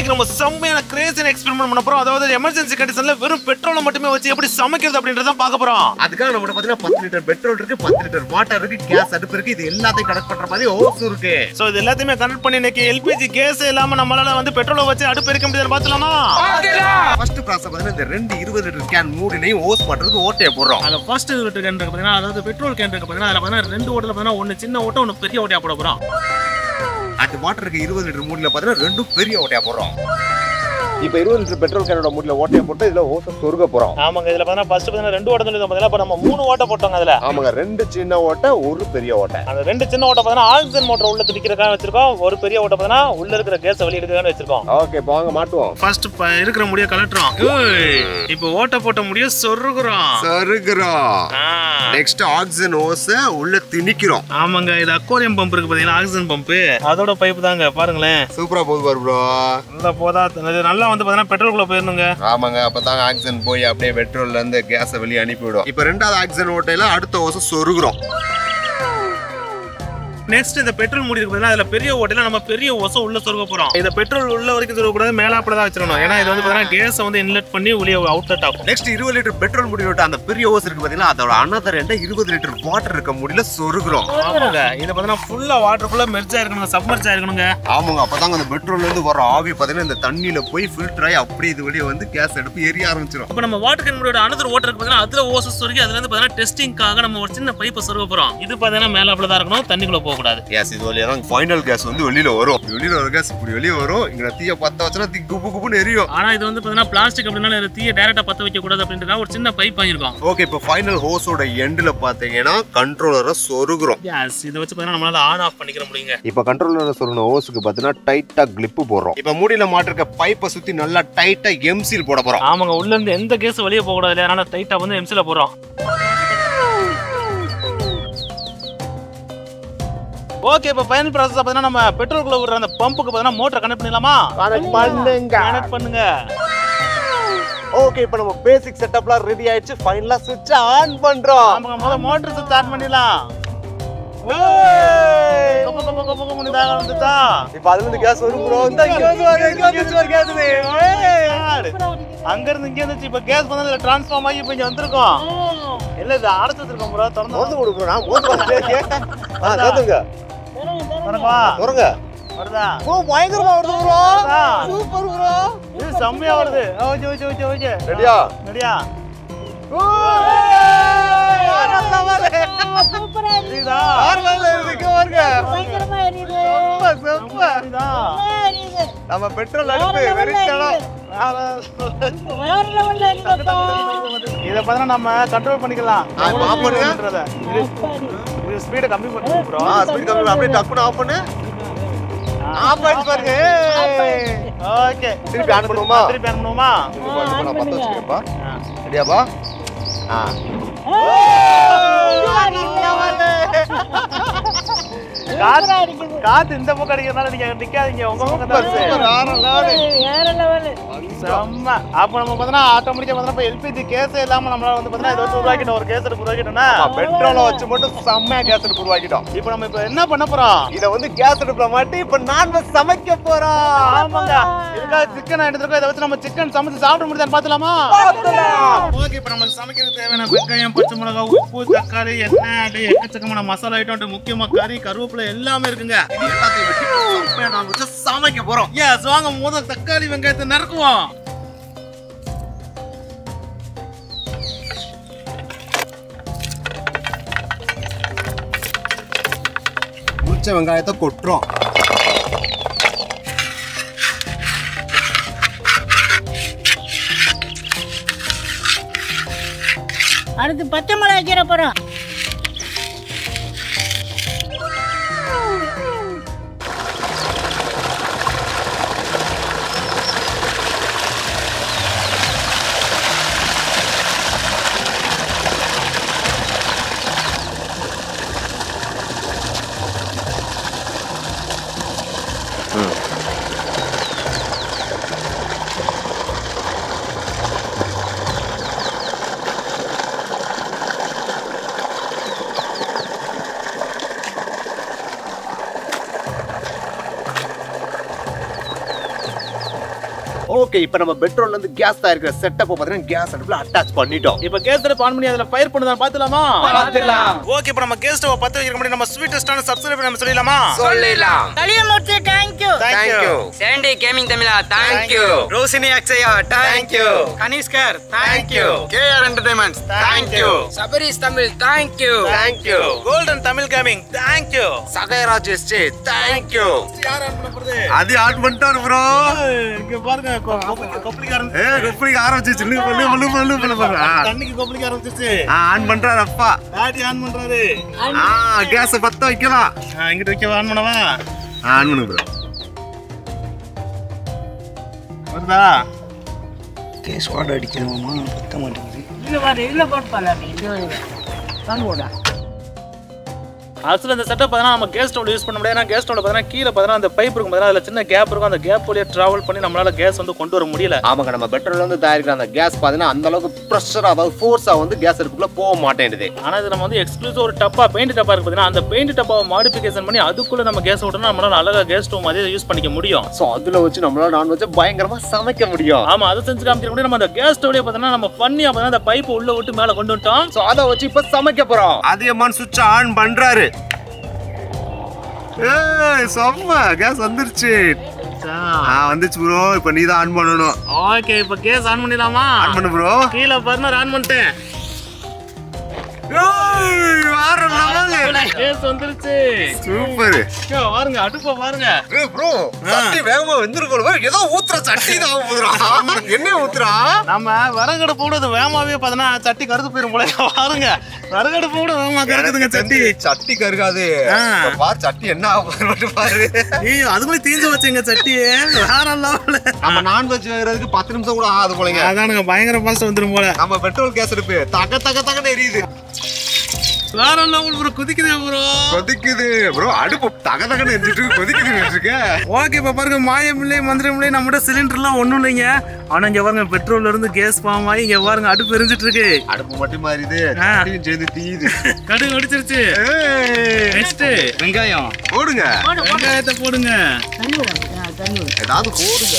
இன்னைக்கு நம்ம செம்மையான கிரேசியான எக்ஸ்பெரிமெண்ட் பண்ண போறோம் அதாவது எமர்ஜென்சி கண்டிஷன்ல வெறும் பெட்ரோலை மட்டுமே வச்சு எப்படி சமைக்கிறது அப்படின்றத பார்க்க போறோம் அதுக்காக நம்ம பாத்தீங்கன்னா பத்து லிட்டர் பெட்ரோல் இருக்கு பத்து லிட்டர் வாட்டர் இருக்கு கேஸ் அடுப்பு இருக்கு இது எல்லாத்தையும் கனெக்ட் பண்ற மாதிரி ஓஸ் இருக்கு சோ இது எல்லாத்தையுமே கனெக்ட் பண்ணி இன்னைக்கு எல்பிஜி கேஸ் இல்லாம நம்மளால வந்து பெட்ரோலை வச்சு அடுப்பு எரிக்க முடியாது பாத்துலாமா ஃபர்ஸ்ட் ப்ராசஸ் பாத்தீங்கன்னா இந்த ரெண்டு இருபது லிட்டர் கேன் மூடிலையும் ஓஸ் பண்றதுக்கு ஓட்டையை போடுறோம் அதுல ஃபர்ஸ்ட் லிட்டர் கேன் இருக்கு பாத்தீங்கன்னா அதாவது பெட்ரோல் கேன் இருக்கு பாத்தீங்கன்னா அதுல பாத்தீங்கன்னா ரெண்டு ஓட்டல பாத்தீங்கன்னா ஒன்னு சின்ன ஓட்டம் ஒன்னு பெரிய ஓட்டையா போட போறோம் அந்த வாட்டருக்கு இருபது லிட்டர் மூடில பாத்தீங்கன்னா ரெண்டும் பெரிய ஓட்டையா போடுறோம் இப்போ இருபது லிட்டர் பெட்ரோல் கேனோட மூடில ஓட்டையை போட்டு இதுல ஓச சொருக போறோம் ஆமாங்க இதுல பாத்தீங்கன்னா ஃபர்ஸ்ட் பாத்தீங்கன்னா ரெண்டு ஓட்டம் சொல்லி பாத்தீங்கன்னா இப்ப நம்ம மூணு ஓட்டை போட்டோங்க அதுல ஆமாங்க ரெண்டு சின்ன ஓட்டை ஒரு பெரிய ஓட்டை அந்த ரெண்டு சின்ன ஓட்டை பாத்தீங்கன்னா ஆக்சிஜன் மோட்டர் உள்ள திணிக்கிறதுக்காக வச்சிருக்கோம் ஒரு பெரிய ஓட்டை பாத்தீங்கன்னா உள்ள இருக்கிற கேஸ் வெளிய எடுக்கிறதுக்காக வச்சிருக்கோம் ஓகே இப்போ வாங்க மாட்டுவோம் ஃபர்ஸ்ட் இருக்கிற முடிய கலட்டுறோம் இப்போ ஓட்ட போட்ட முடிய சொருகுறோம் சருகிறோம் ஆ. நெக்ஸ்ட் ஆக்சிஜன் ஓஸ உள்ள திணிக்கிறோம் ஆமாங்க இது அக்வாரியம் பம்ப் இருக்கு பாத்தீங்கன்னா ஆக்சிஜன் பம்ப் அதோட பைப் தாங்க பாருங்களேன் சூப்பரா போகுது பாரு ப்ரோ நல்லா போதா இது நல்லா வந்து பாத்தீங்கன்னா பெட்ரோல் குள்ள போயிருந்துங்க ஆமாங்க அப்பதான் ஆக்சிஜன் போய் அப்படியே பெட்ரோல்ல இருந்து கேஸை வெளியே அனுப்பிவிடும் இப்போ ரெண்டாவது ஆக்சிஜன் ஓட்டையில அடுத்த ஓசை சொருகிறோம் நெக்ஸ்ட் இந்த பெட்ரோல் மூடி இருக்கு பாத்தீங்கன்னா அதுல பெரிய ஓட்டையில நம்ம பெரிய ஒசம் உள்ள சொருக போறோம் இந்த பெட்ரோல் உள்ள வரைக்கும் சொருக கூடாது மேலாப்பட தான் வச்சிடணும் ஏன்னா இது வந்து பாத்தீங்கன்னா கேஸ் வந்து இன்லெட் பண்ணி வெளியே அவுட்லெட் ஆகும் நெக்ஸ்ட் இருபது லிட்டர் பெட்ரோல் முடி விட்டு அந்த பெரிய ஓஸ் இருக்கு பாத்தீங்கன்னா அதோட அனதர் ரெண்ட இருபது லிட்டர் வாட்டர் இருக்க முடியல சொருகிறோம் ஆமாங்க இது பாத்தீங்கன்னா ஃபுல்லா வாட்டர் ஃபுல்லா மெர்ஜ் ஆயிருக்கணுங்க சப்மர்ஜ் ஆயிருக்கணுங்க ஆமாங்க அப்பதாங்க அந்த பெட்ரோல்ல இருந்து வர ஆவி பாத்தீங்கன்னா இந்த தண்ணியில போய் ஃபில்டர் ஆகி அப்படியே இது வெளியே வந்து கேஸ் அடுப்பு எரிய ஆரம்பிச்சிடும் அப்ப நம்ம வாட்டர் கேன் அனதர் வாட்டர் இருக்கு பாத்தீங்கன்னா அதுல ஓசஸ் சொருகி அதுல இருந்து பாத்தீங்கன்னா டெஸ்டிங்காக நம்ம ஒரு சின்ன பைப்பை சொருக போறோம் இது பாத்தீங்கன்னா மேலாப்பட தான் இருக்கணும் தண்ணிக்குள்ள போக கூடாது கேஸ் இது வழியா தான் ஃபைனல் கேஸ் வந்து வெளியில வரும் வெளியில வர கேஸ் இப்படி வெளியே வரும் இங்க தீய பத்த வச்சனா தீ குப்பு குப்புன்னு எரியும் ஆனா இது வந்து பாத்தீங்கன்னா பிளாஸ்டிக் அப்படினால இது தீய டைரக்டா பத்த வைக்க கூடாது அப்படின்றதுக்காக ஒரு சின்ன பைப் வாங்கியிருக்கோம் ஓகே இப்போ ஃபைனல் ஹோஸோட எண்ட்ல பாத்தீங்கன்னா கண்ட்ரோலரை சொருகிறோம் எஸ் இதை வச்சு பாத்தீங்கன்னா நம்மளால ஆன் ஆஃப் பண்ணிக்கிற முடியுங்க இப்போ கண்ட்ரோலர் சொருகின ஹோஸுக்கு பார்த்தீங்கன்னா டைட்டா கிளிப்பு போடுறோம் இப்போ மூடியில மாட்டிருக்க பைப்பை சுத்தி நல்லா டைட்டா எம்சில் போட போறோம் ஆமாங்க உள்ள இருந்து எந்த கேஸ் வெளியே போக கூடாது அதனால டைட்டா வந்து எம்சில போறோம் ஓகே இப்போ ஃபைனல் ப்ராசஸ் பார்த்தீங்கன்னா நம்ம பெட்ரோல் விடுற அந்த பம்புக்கு பார்த்தீங்கன்னா மோட்டர் கனெக்ட் பண்ணிடலாமா பண்ணுங்க கனெக்ட் பண்ணுங்க ஓகே இப்போ நம்ம பேசிக் செட்டப்லாம் ரெடி ஆயிடுச்சு ஃபைனலா சுவிட்ச் ஆன் பண்றோம் ஆமாங்க முதல்ல மோட்டர் ஸ்டார்ட் பண்ணிடலாம் கப்பு, கப்பு, கப்பு, கப்புன்னு இதாக வந்துட்டா? இப்போ அதுல இருந்து கேஸ் வரும் ப்ரோ இந்த இங்க வந்து வருது, இங்க வந்து வருது gas இது. அங்க இருந்து இங்க இருந்துச்சு இப்ப கேஸ் வந்து டிரான்ஸ்ஃபார்ம் ஆகி இப்ப இங்க வந்திருக்கோம் இல்ல இது அடைச்சு வச்சிருக்கோம் ப்ரோ திறந்து திறந்து கொடு bro, நான் மோந்து பார்த்துட்டே ஆ திறந்துங்க வணக்கம்ப்பா. திறங்க வருதா ப்ரோ பயங்கரமா வருது ப்ரோ வருதா? சூப்பர் ப்ரோ இது செம்மையா வருது ஓகே ஓகே ஓகே ஓகே ரெடியா ரெடியா சூப்பரா இருக்கு தெரியுதா நார்மல்ல இருக்கு பாருங்க பயங்கரமா எரியுது சூப்பர் சூப்பர் தெரியுதா நல்லா எரியுது நம்ம பெட்ரோல் அடுப்பு வெறிச்சடம் வேற லெவல்ல எரியுதுப்பா இத பார்த்தா நம்ம கண்ட்ரோல் பண்ணிக்கலாம் ஆ, இப்ப off பண்ணுங்க. பண்றத. இது இது ஸ்பீட கம்மி பண்ணி ப்ரோ ஆ ஸ்பீட் கம்மி அப்படியே டக்குனு ஆஃப் பண்ணு ஆஃப் ஆயிடுச்சு பாருங்க ஓகே திருப்பி ஆன் பண்ணுவோமா திருப்பி ஆன் பண்ணுவோமா இப்போ இப்போ நான் பத்த வச்சுக்கிறேன்ப்பா ரெடியாப்பா ஆ காத்து சூப்பரா அடிக்குது காத்து இந்த பக்கம் அடிக்கிறதுனால நீங்க நிக்காதீங்க உங்க பக்கம் தான் சூப்பர் இருக்கு. வேற லெவல் வேற லெவல் செம்ம அப்ப நம்ம பார்த்தா ஆட்டோமேட்டிக்கா பார்த்தா எல்பிஜி கேஸே இல்லாம நம்மளால வந்து பார்த்தா இதை வச்சு உருவாக்கிட்டோம் ஒரு கேஸ் எடுத்து உருவாக்கிட்டோம்னா பெட்ரோலை வச்சு மட்டும் செம்மையா கேஸ் அடுப்பு உருவாக்கிட்டோம் இப்போ நம்ம இப்போ என்ன பண்ண போறோம் இத வந்து கேஸ் அடுப்புல மாட்டி இப்ப நான்வெஜ் சமைக்க போறோம் ஆமாங்க இதுக்காக சிக்கன் எடுத்துருக்கோம் இதை வச்சு நம்ம சிக்கன் சமைச்சு சாப்பிட முடியுதான்னு பார்த்துலாமா ஓகே இப்போ நம்மளுக்கு சமைக்கிறதுக்கு தேவையான வெங்காயம் பச்சை மிளகாய் உப்பு தக்காளி எண்ணெய் அப்படியே எக்கச்சக்கமான மசாலா ஐட்டம் முக்கியமா கறி கருவேப்பிலை எல்லாமே இருக்குங்க இது எல்லாத்தையும் வெட்டி போட்டு செம்மையா நான் வச்சு சமைக்க போறோம் எஸ் வாங்க முதல் தக்காளி வெங்காயத்தை நறுக்குவோம் உரிச்ச வெங்காயத்தை கொட்டுறோம் அடுத்து பச்சை மிளகாய் கீரை போறோம் ஓகே இப்போ நம்ம பெட்ரோல்ல இருந்து கேஸ் தயாரிக்கிற செட்டப் பாத்தீங்கன்னா கேஸ் அடுப்புல அட்டாச் பண்ணிட்டோம் இப்ப கேஸ் அடுப்பு ஆன் பண்ணி அதுல ஃபயர் பண்ணுதான் பாத்துலாமா பார்த்துடலாம். ஓகே இப்ப நம்ம கேஸ் ஸ்டவ் பத்த வைக்கிற முன்னாடி நம்ம ஸ்வீட்டஸ்டான சப்ஸ்கிரைப் நம்ம சொல்லிடலாமா சொல்லிடலாம் Kaliyamoorthy thank you thank you Sandy gaming Tamizha thank you Roshini Akshaya thank you Kanishkar thank you KR entertainments thank you Sabaris Tamil thank you thank you golden Tamil gaming thank you Sagayaraj எஸ்டே தேங்க்யூ யார் ஆன் பண்ண போறது அது ஆட் பண்ணிட்டாரு ப்ரோ இங்க பாருங்க கொ- கொப்பளி- கொப்பளிக்காரன் ஏ எப்படி ஆரம்பிச்சிச்சு லு லு லு லு லு லு தண்ணிக்கு கொப்பளிக்க ஆரம்பிச்சிச்சு ஆன் பண்றாரு அப்பா டாடி ஆன் பண்றாரு ஆ கேஸ் பத்த வைக்கலாம் ஆ, இங்கிட்டு வைக்க ஆன் பண்ணவா ஆன் பண்ணு ப்ரோ வருதா கேஸ் வாடை அடிக்கிறோமா பத்த மாட்டேங்குது இல்ல பாரு இல்ல போட்டு பாரு இது தான் போடா ஆக்சுவலி இந்த செட்டப் பார்த்தீங்கன்னா நம்ம கேஸ் ஸ்டவ் யூஸ் பண்ண முடியாது ஏன்னா கேஸ் ஸ்டவ்ல பார்த்தீங்கன்னா கீழே பார்த்தீங்கன்னா அந்த பைப் இருக்கும் பார்த்தீங்கன்னா அதில் சின்ன கேப் இருக்கும் அந்த கேப் வழியாக ட்ராவல் பண்ணி நம்மளால கேஸ் வந்து கொண்டு வர முடியல ஆமாங்க நம்ம பெட்ரோல்ல இருந்து தயாரிக்கிற அந்த கேஸ் பாத்தீங்கன்னா அந்த அளவுக்கு ப்ரெஷர் அதாவது ஃபோர்ஸா வந்து கேஸ் அடுப்புக்குள்ள போக மாட்டேங்குது ஆனால் இது நம்ம வந்து எக்ஸ்க்ளூசிவ் ஒரு டப்பா பெயிண்ட் டப்பா இருக்கு பார்த்தீங்கன்னா அந்த பெயிண்ட் டப்பாவை மாடிஃபிகேஷன் பண்ணி அதுக்குள்ள நம்ம கேஸ் விட்டோம்னா நம்மளால அழகா கேஸ் ஸ்டவ் மாதிரி யூஸ் பண்ணிக்க முடியும் சோ அதுல வச்சு நம்மளால நான்வெஜ் பயங்கரமா சமைக்க முடியும் ஆமா அதை செஞ்சு காமிக்கிற முடியும் நம்ம அந்த கேஸ் ஸ்டவ்லேயே பார்த்தீங்கன்னா நம்ம பண்ணியா பார்த்தீங்கன்னா அந்த பைப் உள்ள விட்டு மேலே கொண்டு வந்துட்டோம் சோ அத வச்சு இப்ப சமைக்க போறோம் அதியமான் சுவிட்ச் ஆன் பண்றாரு ஏய் செம்ம கேஸ் வந்துருச்சு ஆ வந்துச்சு ப்ரோ இப்போ நீ தான் ஆன் பண்ணணும் ஓகே இப்போ கேஸ் ஆன் பண்ணிடலாமா ஆன் பண்ணு ப்ரோ கீழே பர்னர் ஆன் பண்ணிட்டேன் வேற லெவல் கேஸ் வந்துருச்சு சூப்பர் இங்க பாருங்க அடுப்பை பாருங்க ப்ரோ சட்டி வேகமா வெந்திருக்கணும் ஏதோ ஊத்துற சட்டி தான் ஊத்துறா என்ன ஊத்துறா நம்ம விறகடுப்பு கூட அது வேகமாவே பார்த்தோன்னா சட்டி கருது போயிரும் போல பாருங்க விறகடுப்பு கூட வேகமா கருக்குதுங்க சட்டி சட்டி கருகாது ஆ. இப்ப பாரு சட்டி என்ன ஆகும் மட்டும் பாரு ஐயோ அதுக்குள்ளே தீஞ்சு வச்சுங்க சட்டி வேற லெவல நம்ம நான்வெஜ் வேகிறதுக்கு பத்து நிமிஷம் கூட ஆகாது போலங்க அதானுங்க பயங்கர பாஸ்ட் வந்துரும் போல நம்ம பெட்ரோல் கேஸ் அடுப்பு தக தக தகன்னு எரியுது வேற லெவல் ப்ரோ குதிக்குதே ப்ரோ கொதிக்குது ப்ரோ அடுப்பு தக தகன்னு எரிஞ்சிட்டு கொதிக்குது இருக்க ஓகே இப்போ பாருங்க மாயமில்லை மந்திரமில்லை நம்மகிட்ட சிலிண்டர்லாம் ஒன்றும் இல்லைங்க ஆனால் இங்கே பாருங்க பெட்ரோல்ல இருந்து கேஸ் ஃபார்ம் ஆகி இங்கே பாருங்க அடுப்பு எரிஞ்சிட்டு இருக்கு அடுப்பு மட்டும் மாறிது ஆ. சட்டியும் சேர்ந்து தீயுது கடுகு அடிச்சிருச்சு நெக்ஸ்ட் வெங்காயம் போடுங்க வெங்காயத்தை போடுங்க தண்ணி விட தண்ணி விட ஏதாவது போடுங்க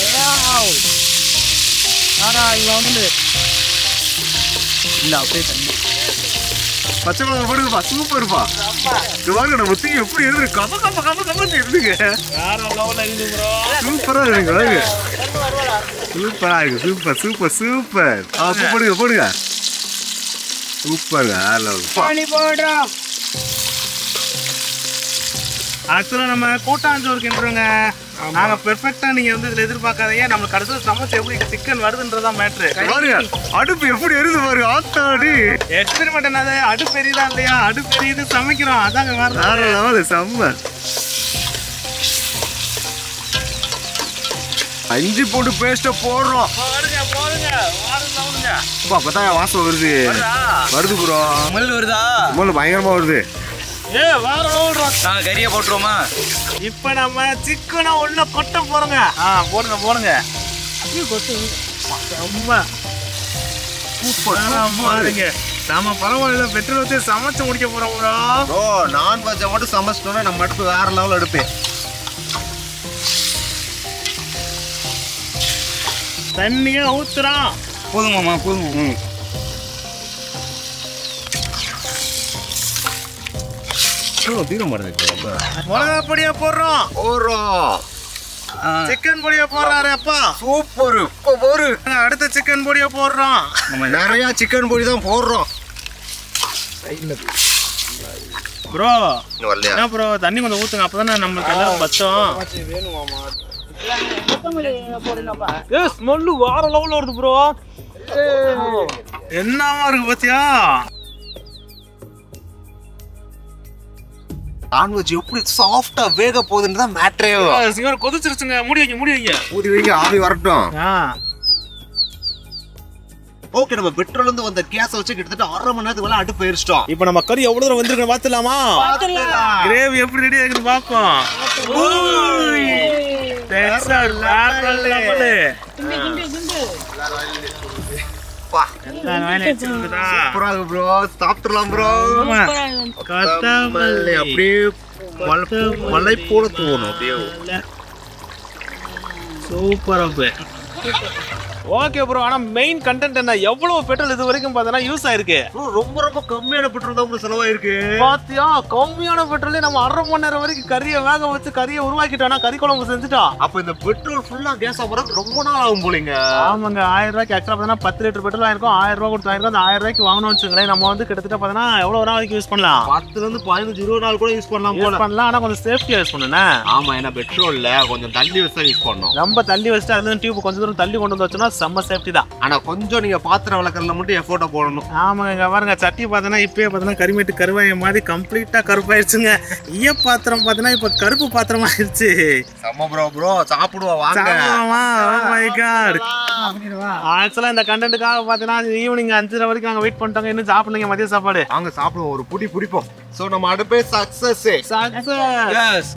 ஆனா இவன் வந்து இல்ல அப்படியே தண்ணி பச்சை மிளகா போடுங்கப்பா சூப்பர்ப்பா இது பாருங்க நம்ம தீ எப்படி இருந்து கம கம கம கமன்னு இருந்துங்க வேற லெவலில் இருந்து ப்ரோ சூப்பரா இருக்கு பாருங்க சூப்பரா இருக்கு சூப்பர் சூப்பர் சூப்பர் ஆ பூ போடுங்க போடுங்க சூப்பருங்க பண்ணி போடுறோம் ஆக்சுவலாக நம்ம கூட்டாஞ்சோறு கிண்டுறோங்க நாங்கள் பெர்ஃபெக்டாக நீங்கள் வந்து இதில் எதிர்பார்க்காதீங்க நம்மளுக்கு கடைசியில் சமைச்சு எப்படி சிக்கன் வருதுன்றதான் மேட்ரு பாருங்க அடுப்பு எப்படி எரியுது பாருங்க ஆத்தாடி எக்ஸ்பெரிமெண்ட் என்னது அடுப்பு எரியுதா இல்லையா அடுப்பு எரியுது சமைக்கிறோம் அதாங்க வேற வேற லெவல் செம்ம அஞ்சு பூண்டு பேஸ்ட போடுறோம் போடுங்க போடுங்க வாருங்க வாருங்க அப்பா அப்பதான் வாசம் வருது வருது ப்ரோ ஸ்மெல் வருதா முதல்ல பயங்கரமா வருது ஏ வேற லெவல் நாங்க கறியை போட்டுருவோமா இப்போ நம்ம சிக்கனை உள்ள கொட்ட போறோங்க ஆ போடுங்க போடுங்க ரொம்ப பாருங்க நாம பரவாயில்ல பெட்ரோல் வச்சு சமைச்சு முடிக்க போறோம் ப்ரோ ப்ரோ நான்வெஜ்ஜை மட்டும் சமைச்சிட்டோம்னா நம்ம அடுப்பு வேற லெவல் அடுப்பு தண்ணியே ஊத்துறான் போதுமாமா போதுமா ம் தீர மாட்டேங்குது மிளகா பொடியா போடுறோம் போடுறோம் சிக்கன் பொடியா போடுறாரு அப்பா சூப்பர் இப்போ போரு அடுத்த சிக்கன் பொடியா போடுறோம் நம்ம நிறைய சிக்கன் பொடி தான் போடுறோம் ப்ரோ இன்னும் வரலையா என்ன ப்ரோ தண்ணி கொஞ்சம் ஊத்துங்க அப்பதானே நம்மளுக்கு எல்லாம் பச்சம் கொத்தமல்லி போடுங்கப்பா ஏ ஸ்மெல்லு வேற லெவல்ல வருது ப்ரோ என்னவா இருக்கு பாத்தியா நான்வெஜ் எப்படி சாஃப்டா வேக போகுதுன்னு தான் மேட்ரே சிங்கர் கொதிச்சிருச்சுங்க மூடி வைங்க மூடி வைங்க ஊதி வைங்க ஆவி வரட்டும் ஆ ஓகே நம்ம பெட்ரோல் இருந்து வந்த கேஸ் வச்சு கிட்டத்தட்ட அரை மணி நேரத்துக்கு மேல அடுப்பு எரிச்சிட்டோம் இப்போ நம்ம கறி எவ்வளவு தூரம் வந்திருக்கு பாத்துலாமா கிரேவி எப்படி ரெடி ஆகுது பாப்போம் Texas வேற level. கிண்டு கிண்டு கிண்டு நான் வாயில வச்சிருக்குதா? சூப்பரா இருக்கு ப்ரோ சாப்பிட்டுலாம் ப்ரோ ஆமா. கொத்தமல்லி அப்படியே மலை- மலை போல தோணும் அப்படியே சூப்பர் அப்பு ஓகே ப்ரோ ஆனா மெயின் கண்டென்ட் என்ன எவ்வளவு பெட்ரோல் இது வரைக்கும் பார்த்தனா யூஸ் ஆயிருக்கு Bro, ரொம்ப ரொம்ப கம்மியான பெட்ரோல் தான் bro செலவாயிருக்கு பாத்தியா கம்மியான பெட்ரோலே நம்ம அரை மணி நேரம் வரைக்கும் கறியை வேக வச்சு கறியை உருவாக்கிட்டோம்னா கறி குழம்பு செஞ்சுட்டோம் அப்ப இந்த பெட்ரோல் ஃபுல்லா கேஸ் ஆகுறது ரொம்ப நாள் ஆகும் போலீங்க ஆமாங்க ஆயிரம் ரூபாய்க்கு எக்ஸ்ட்ரா பார்த்தீங்கன்னா பத்து லிட்டர் பெட்ரோல் ஆயிருக்கும் ஆயிரம் ரூபாய் கொடுத்து ஆயிருக்கும் அந்த ஆயிரம் ரூபாய்க்கு வாங்கணும்னு வச்சுங்களேன் நம்ம வந்து கிட்டத்தட்ட பார்த்தீங்கன்னா எவ்வளவு நாள் வரைக்கும் யூஸ் பண்ணலாம் பத்துல இருந்து பதினஞ்சு இருபது நாள் கூட யூஸ் பண்ணலாம் போல யூஸ் பண்ணலாம் ஆனா கொஞ்சம் சேஃப்டியா யூஸ் பண்ணுண்ணே ஆமா ஏன்னா பெட்ரோல்ல கொஞ்சம் தள்ளி வச்சு தான் யூஸ் பண்ணணும் ரொம்ப தள்ளி வச்சுட்டு அதுல டியூப் கொஞ்சம் தூரம் தள்ளி கொண்டு வந்து வச்சோம்னா செம்ம சேஃப்டி தான் ஆனா கொஞ்சம் நீங்க பாத்திரம் வளர்க்கறதுல மட்டும் எஃபோர்ட்டை போடணும் ஆமாங்க இங்க பாருங்க சட்டி பார்த்தோன்னா இப்பயே பார்த்தோன்னா கரிமேட்டு கருவாய மாதிரி கம்ப்ளீட்டா கருப்பாயிருச்சுங்க ஈய பாத்திரம் பார்த்தோன்னா இப்ப கருப்பு பாத்திரம் ஆயிடுச்சு செம்ம ப்ரோ ப்ரோ சாப்பிடுவோம் வாங்க சாப்பிடுவோமா? Oh my God. ஆக்சுவலா இந்த கண்டென்ட்டுக்காக பார்த்தீங்கன்னா ஈவினிங் அஞ்சரை வரைக்கும் நாங்க வெயிட் பண்ணிட்டாங்க இன்னும் சாப்பிடுங்க மதிய சாப்பாடு வாங்க சாப்பிடுவோம் ஒரு புடி பிடிப்போம் சோ நம்ம அடுப்பே சக்சஸ் Success.